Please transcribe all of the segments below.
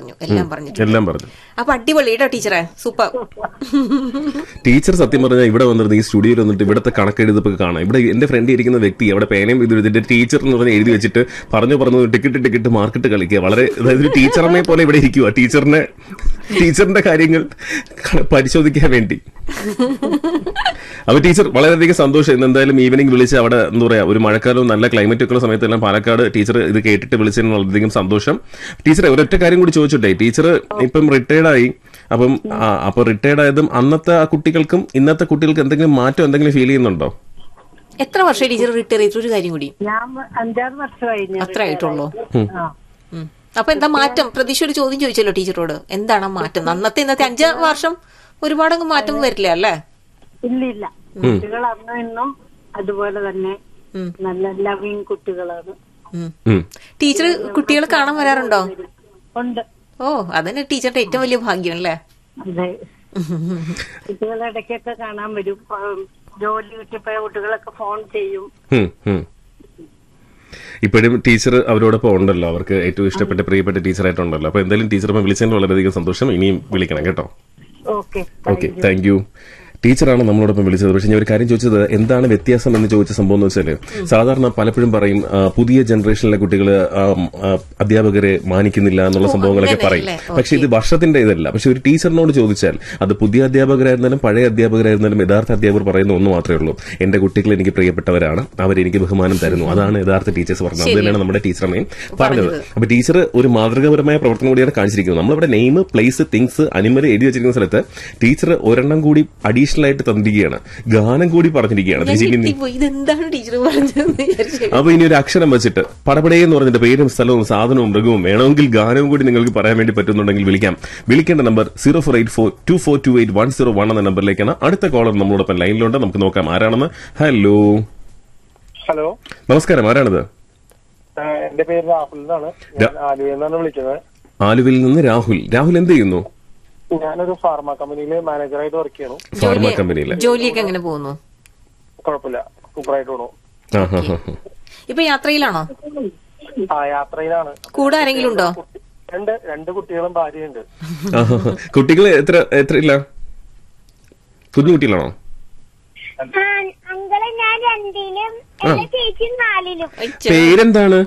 പറഞ്ഞു എല്ലാം പറഞ്ഞിട്ടുണ്ട് എല്ലാം പറഞ്ഞു അപ്പൊ അടിപൊളി കേട്ടോ ടീച്ചറെ സൂപ്പർ ടീച്ചർ സത്യം പറഞ്ഞാൽ ഇവിടെ വന്നിരുന്ന ഈ സ്റ്റുഡിയോയിൽ വന്നിട്ട് ഇവിടുത്തെ കണക്കെഴുതിപ്പ് കാണാം ഇവിടെ എന്റെ ഫ്രണ്ട് ഇരിക്കുന്ന വ്യക്തി അവിടെ പേനയും ഇത് എഴുതിട്ട് ടീച്ചർ എന്ന് പറഞ്ഞ് എഴുതി വെച്ചിട്ട് പറഞ്ഞു പറഞ്ഞു ടിക്കറ്റ് ടിക്കറ്റ് മാർക്കറ്റ് കളിക്കുക വളരെ അതായത് ഒരു ടീച്ചറമ്മയെ പോലെ ഇവിടെ ഇരിക്കുക ടീച്ചറിനെ ടീച്ചറിന്റെ കാര്യങ്ങൾ ക- പരിശോധിക്കാൻ വേണ്ടി അപ്പൊ ടീച്ചർ വളരെയധികം സന്തോഷം ഇന്ന് എന്തായാലും ഈവനിങ് വിളിച്ച് അവിടെ എന്താ പറയാ ഒരു മഴക്കാലവും നല്ല ക്ലൈമറ്റ് ഒക്കെ ഉള്ള സമയത്തെല്ലാം പാലക്കാട് ടീച്ചർ ഇത് കേട്ടിട്ട് വിളിച്ചതിന് വളരെയധികം സന്തോഷം ടീച്ചറെ ഒരൊറ്റ കാര്യം കൂടി ചോദിച്ചോട്ടെ ടീച്ചർ ഇപ്പം റിട്ടയർഡ് ആയി അപ്പം ആ, അപ്പൊ റിട്ടയർഡ് ആയതും അന്നത്തെ ആ കുട്ടികൾക്കും ഇന്നത്തെ കുട്ടികൾക്ക് എന്തെങ്കിലും മാറ്റം എന്തെങ്കിലും ഫീൽ ചെയ്യുന്നുണ്ടോ എത്ര വർഷം ടീച്ചർ റിട്ടയർ ചെയ്തിട്ട് ഒരു കാര്യം കൂടി ഞാൻ അഞ്ചാറ് വർഷമായി ഞാൻ അത്ര ആയിട്ടുള്ളൂ ആ. ഉം. അപ്പൊ എന്താ മാറ്റം പ്രതീക്ഷ ഒരു ചോദ്യം ചോദിച്ചല്ലോ ടീച്ചറോട് എന്താണ് ആ മാറ്റം അന്നത്തെ ഇന്നത്തെ അഞ്ച് വർഷം ഒരുപാടങ്ങ് മാറ്റം വരില്ല അല്ലേ ഇല്ല ഇല്ല കുട്ടികൾ അന്നും ഇന്നും അതുപോലെ തന്നെ ഉം. നല്ല ലവിങ് കുട്ടികളാണ് ഉം. ഉം. ടീച്ചർ കുട്ടികളെ കാണാൻ വരാറുണ്ടോ ഉണ്ട് ഓ അതന്നെ ടീച്ചറുടെ ഏറ്റവും വലിയ ഭാഗ്യം അല്ലേ അതെ കുട്ടികളെ ഇടയ്ക്കൊക്കെ കാണാൻ വരും ഉം, ജോലി കിട്ടിയപ്പോയ കുട്ടികളൊക്കെ ഫോൺ ചെയ്യും ഉം, ഉം. ഇപ്പോഴും ടീച്ചർ അവരോടൊപ്പം ഉണ്ടല്ലോ അവർക്ക് ഏറ്റവും ഇഷ്ടപ്പെട്ട പ്രിയപ്പെട്ട ടീച്ചറായിട്ടുണ്ടല്ലോ അപ്പൊ എന്തായാലും ടീച്ചർ അപ്പം വിളിച്ചതിന് വളരെയധികം സന്തോഷം ഇനിയും വിളിക്കണം കേട്ടോ ഓക്കെ ഓക്കെ താങ്ക് യു ടീച്ചറാണ് നമ്മളോടൊപ്പം വിളിച്ചത് പക്ഷെ ഞാൻ ഒരു കാര്യം ചോദിച്ചത് എന്താണ് വ്യത്യാസം എന്ന് ചോദിച്ച സംഭവം എന്ന് വെച്ചാല് സാധാരണ പലപ്പോഴും പറയും ആ, പുതിയ ജനറേഷനിലെ കുട്ടികൾ അധ്യാപകരെ മാനിക്കുന്നില്ല എന്നുള്ള സംഭവങ്ങളൊക്കെ പറയും അങ്ങനെയല്ലേ? പക്ഷെ ഇത് വർഷത്തിന്റെ ഇതല്ല പക്ഷെ ഒരു ടീച്ചറിനോട് ചോദിച്ചാൽ അത് പുതിയ അധ്യാപകരായിരുന്നാലും പഴയ അധ്യാപകരായിരുന്നാലും യഥാർത്ഥ അധ്യാപകർ പറയുന്ന ഒന്ന് മാത്രമേ ഉള്ളൂ എന്റെ കുട്ടികൾ എനിക്ക് പ്രിയപ്പെട്ടവരാണ് അവരെനിക്ക് ബഹുമാനം തരുന്നു അതാണ് യഥാർത്ഥ ടീച്ചേഴ്സ് പറഞ്ഞത് അത് തന്നെയാണ് നമ്മുടെ ടീച്ചറമ്മയും പറഞ്ഞത് അപ്പൊ ടീച്ചർ ഒരു മാതൃകാപരമായ പ്രവർത്തനം കൂടിയാണ് കാണിച്ചിരിക്കുന്നത് നമ്മളിവിടെ നെയിം പ്ലേസ് തിങ്സ് അനിമൽ എഴുതി വെച്ചിരിക്കുന്ന സ്ഥലത്ത് ടീച്ചർ ഒരെണ്ണം കൂടി അഡീഷണൽ ആയിട്ട് തന്നിരിക്കുകയാണ് ഗാനം കൂടി പറഞ്ഞിരിക്കുകയാണ് ഞാൻ തിരിച്ച് ഇനി- ഞെട്ടിപ്പോയി. ഇതെന്താണ് ടീച്ചർ പറഞ്ഞതെന്ന് വിചാരിച്ചു അപ്പൊ ഇനി ഒരു അക്ഷരം വെച്ചിട്ട് പടപടേ എന്ന് പറഞ്ഞിട്ട് പേരും സ്ഥലവും സാധനവും മൃഗവും വേണമെങ്കിൽ ഗാനവും കൂടി നിങ്ങൾക്ക് പറയാൻ വേണ്ടി പറ്റുന്നുണ്ടെങ്കിൽ വിളിക്കാം വിളിക്കേണ്ട number zero four eight four two four two eight one zero one എന്ന നമ്പറിലേക്കാണ് അടുത്ത കോളർ നമ്മളോടൊപ്പം ലൈനിലുണ്ട് നമുക്ക് നോക്കാം ആരാണെന്ന് ഹലോ ഹലോ നമസ്കാരം ആരാണിത് ആ, എന്റെ പേര് രാഹുൽ എന്നാണ് ഞാൻ ആലുവയിൽ നിന്നാണ് വിളിക്കുന്നത് ആലുവിൽ നിന്ന് രാഹുൽ രാഹുൽ എന്ത് ചെയ്യുന്നു ഞാനൊരു ഫാർമ കമ്പനിയിൽ മാനേജറായിട്ട് വർക്ക് ചെയ്യണു ഫാർമ കമ്പനിയിലെ ജോലിയൊക്കെ എങ്ങനെ പോകുന്നു കുഴപ്പമില്ല സൂപ്പറായിട്ട് പോണു ആ ഹാ ഹാ ഇപ്പൊ യാത്രയിലാണോ ആ യാത്രയിലാണ് കൂടെ ആരെങ്കിലും ഉണ്ടോ രണ്ട് രണ്ട് കുട്ടികളും ഭാര്യയുണ്ട് കുട്ടികൾ എത്ര എത്ര ഇല്ല കുഞ്ഞു കുട്ടികളാണോ അങ്കളെ ഞാൻ രണ്ടിലും എന്റെ ചേച്ചി നാലിലും അയ്യോ. പേരെന്താണ്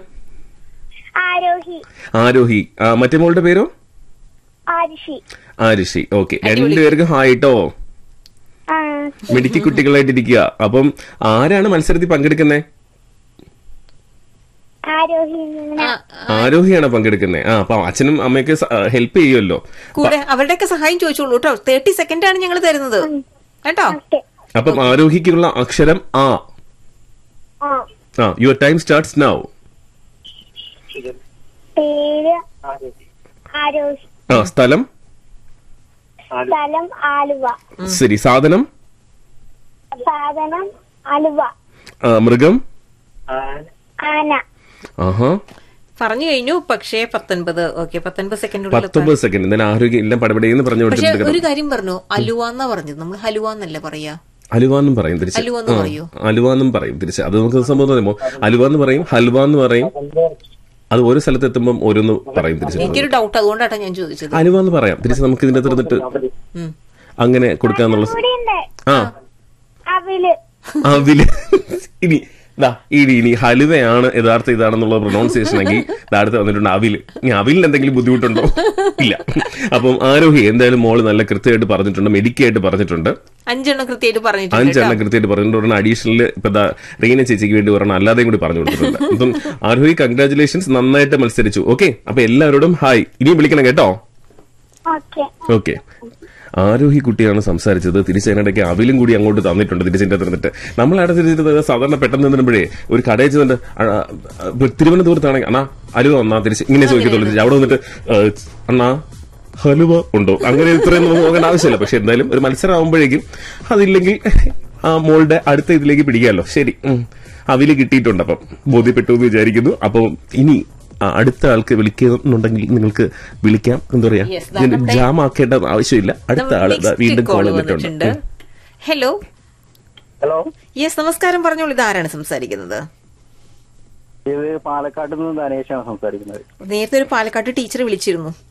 ആരോഹി ആരോഹി ആ, മറ്റേ മോളുടെ പേരോ ആരുഷി ആരുഷി ഓക്കെ രണ്ടുപേർക്കും ഹായിട്ടോ ആ മിടുക്കി കുട്ടികളായിട്ടിരിക്കുക അപ്പം ആരാണ് മത്സരത്തിൽ പങ്കെടുക്കുന്നത് ആരോഹി ആ, ആരോഹിയാണ് പങ്കെടുക്കുന്നത് ആ അപ്പൊ അച്ഛനും അമ്മയൊക്കെ ഹെൽപ്പ് ചെയ്യുമല്ലോ കൂടെ അവരുടെയൊക്കെ സഹായം ചോദിച്ചോളൂ കേട്ടോ തേർട്ടി സെക്കൻഡ് ആണ് ഞങ്ങൾ തരുന്നത് കേട്ടോ ഓക്കെ അപ്പം ആരോഹിക്കുള്ള അക്ഷരം ആ ആ ആ യുവർ ടൈം സ്റ്റാർട്ട്സ് നൗ പേര് ആരോഹി ആ സ്ഥലം സ്ഥലം ആലുവ ശരി സാധനം സാധനം ആലുവ ആ, മൃഗം ആന ആഹാ പറഞ്ഞു കഴിഞ്ഞു പക്ഷേ പത്തൊൻപത് ഓക്കെ പത്തൊൻപത് സെക്കൻഡ് പത്തൊമ്പത് സെക്കൻഡ് എന്തായാലും ആരോഗ്യം എല്ലാം പടപടയെന്ന് പറഞ്ഞു പക്ഷെ കൊടുത്തിട്ടുണ്ട് ഒരു കാര്യം പറഞ്ഞു അലുവ എന്നാ പറഞ്ഞത് നമ്മൾ ഹലുവ എന്നല്ലേ പറയാ അലുവാന്നും പറയും തിരിച്ച് അലുവ എന്ന് ആ, പറയോ? അലുവാന്നും പറയും തിരിച്ച് അത് നമുക്ക് സംഭവം പറയുമ്പോൾ അലുവ എന്ന് പറയും ഹൽവ എന്ന് പറയും അത് ഓരോ സ്ഥലത്ത് എത്തുമ്പോൾ ഓരോന്ന് പറയും തിരിച്ച് എനിക്കൊരു ഡൗട്ട് അതുകൊണ്ടാട്ടോ ഞാൻ ചോദിച്ചത് അലുവ എന്ന് പറയാം തിരിച്ച് നമുക്ക് ഇതിന്റെ അകത്ത് ഇരുന്നിട്ട് ഉം. അങ്ങനെ കൊടുക്കാന്നുള്ള സ- ഇവിടെ ഉണ്ട് ആ അവില് അവില് ഇനി ദാ ഇനി ഇനി ഹലുവയാണ് യഥാർത്ഥ ഇതാണെന്നുള്ള പ്രൊണൗൺസിയേഷൻ എങ്കിൽ ദാ അടുത്ത് വന്നിട്ടുണ്ട് അവില് ഇനി അവിലിന് എന്തെങ്കിലും ബുദ്ധിമുട്ടുണ്ടോ ഇല്ല അപ്പം ആരോഹി എന്തായാലും മോള് നല്ല കൃത്യമായിട്ട് പറഞ്ഞിട്ടുണ്ട് മെഡിക്കായിട്ട് പറഞ്ഞിട്ടുണ്ട് അഞ്ചെണ്ണം കൃത്യമായിട്ട് പറഞ്ഞിട്ടുണ്ട് അഞ്ചെണ്ണം കൃത്യമായിട്ട് പറഞ്ഞിട്ടുണ്ട് ഒരെണ്ണം അഡീഷണൽ ഇപ്പൊ ദാ റീന ചേച്ചിക്ക് വേണ്ടി ഒരെണ്ണം അല്ലാതെയും കൂടി പറഞ്ഞു കൊടുത്തിട്ടുണ്ട് അപ്പം ആരോഹി കൺഗ്രാചുലേഷൻസ് നന്നായിട്ട് മത്സരിച്ചു ഓക്കെ അപ്പൊ എല്ലാവരോടും ഹായ് ഇനിയും വിളിക്കണം കേട്ടോ ഓക്കെ ഓക്കെ ആരോഹി കുട്ടിയാണ് സംസാരിച്ചത് തിരിച്ചതിനിടയ്ക്ക് അവിലും കൂടി അങ്ങോട്ട് തന്നിട്ടുണ്ട് തിരിച്ചിന്റെ തന്നിട്ട് നമ്മൾ അവിടെ തിരിച്ചിട്ട് സാധാരണ പെട്ടെന്ന് നിന്നുമ്പോഴേ ഒരു കടയിൽ ചെന്നിട്ട് ആ, ആ, തിരുവനന്തപുരത്താണെങ്കിൽ അണ്ണാ അലുവ വന്നാ തിരിച്ച് ഇങ്ങനെ ചോദിക്കത്തുള്ളൂ തിരിച്ച് അവിടെ വന്നിട്ട് ആ, അണ്ണാ ഹലുവ ഉണ്ടോ അങ്ങനെ ഇത്രയും നമുക്ക് നോക്കേണ്ട ആവശ്യമില്ല പക്ഷെ എന്തായാലും ഒരു മത്സരം ആകുമ്പോഴേക്കും അതില്ലെങ്കിൽ ആ മോളുടെ അടുത്ത ഇതിലേക്ക് പിടിക്കാമല്ലോ ശരി ഉം. അവില് കിട്ടിയിട്ടുണ്ട് അപ്പം ബോധ്യപ്പെട്ടു എന്ന് വിചാരിക്കുന്നു അപ്പം ഇനി ആ, അടുത്ത ആൾക്ക് വിളിക്കുന്നുണ്ടെങ്കിൽ നിങ്ങൾക്ക് വിളിക്കാം എന്താ പറയാ Yes, ദാ നമ്മുടെ- ജാം ആക്കേണ്ട ആവശ്യമില്ല അടുത്ത ആള് ദാ വീണ്ടും കോൾ വന്നിട്ടുണ്ട് ഹലോ ഹലോ യെസ് നമസ്കാരം പറഞ്ഞോളൂ ഇത് ആരാണ് സംസാരിക്കുന്നത് ഇത് പാലക്കാട് നിന്ന് ധനേഷാണ് സംസാരിക്കുന്നത് നേരത്തെ ഒരു പാലക്കാട്ട് ടീച്ചർ വിളിച്ചിരുന്നു